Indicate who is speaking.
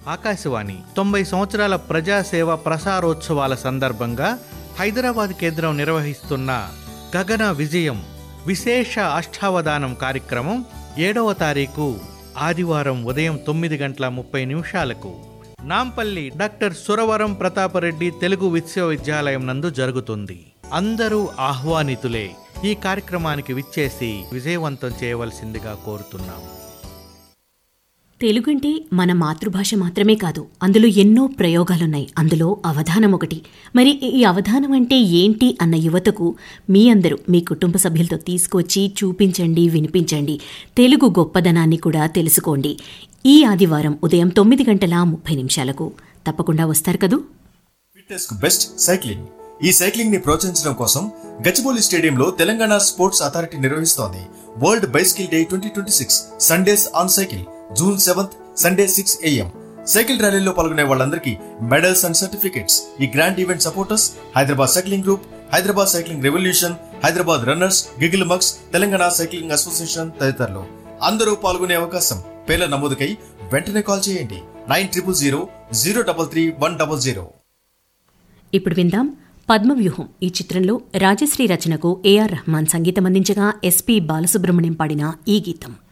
Speaker 1: ఆకాశవాణి తొంభై సంవత్సరాల ప్రజాసేవ ప్రసారోత్సవాల సందర్భంగా హైదరాబాద్ కేంద్రం నిర్వహిస్తున్న గగన విజయం విశేష అష్టావధానం కార్యక్రమం ఏడవ తారీఖు ఆదివారం ఉదయం తొమ్మిది గంటల ముప్పై నిమిషాలకు నాంపల్లి డాక్టర్ సురవరం ప్రతాపరెడ్డి తెలుగు విశ్వవిద్యాలయం నందు జరుగుతుంది అందరూ ఆహ్వానితులే ఈ కార్యక్రమానికి విచ్చేసి విజయవంతం చేయవలసిందిగా కోరుతున్నాం
Speaker 2: తెలుగంటే మన మాతృభాష మాత్రమే కాదు అందులో ఎన్నో ప్రయోగాలున్నాయి అందులో అవధానం ఒకటి మరి ఈ అవధానం అంటే ఏంటి అన్న యువతకు మీ అందరూ మీ కుటుంబ సభ్యులతో తీసుకొచ్చి చూపించండి వినిపించండి తెలుగు గొప్పదనాన్ని కూడా తెలుసుకోండి ఈ ఆదివారం ఉదయం తొమ్మిది గంటల ముప్పై నిమిషాలకు తప్పకుండా వస్తారు కదూ
Speaker 3: ఫిట్నెస్ కు బెస్ట్ సైక్లింగ్ ఈ సైక్లింగ్ ని ప్రోత్సహించడం కోసం గచ్చిబౌలి స్టేడియంలో తెలంగాణ స్పోర్ట్స్ అథారిటీ నిర్వహిస్తోంది world bicycle day twenty twenty six Sundays on cycle June seventh Sunday six AM cycle ర్యాలీలో పాల్గొనే వాళ్ళందరికీ మెడల్స్ అండ్ సర్టిఫికెట్స్ ఈ grand event supporters Hyderabad cycling group Hyderabad cycling revolution Hyderabad runners గిగిల్ మక్స్ తెలంగాణ సైక్లింగ్ అసోసియేషన్ తదితరులు అందరూ పాల్గొనే అవకాశం పేర్ల నమోదుకై వెంటనే కాల్ చేయండి nine triple zero zero double three one double zero
Speaker 2: ఇప్పుడు విందాం పద్మవ్యూహం ఈ చిత్రంలో రాజశ్రీ రచనకు ఏఆర్ రెహమాన్ సంగీతం అందించగా ఎస్పి బాలసుబ్రహ్మణ్యం పాడిన ఈ గీతం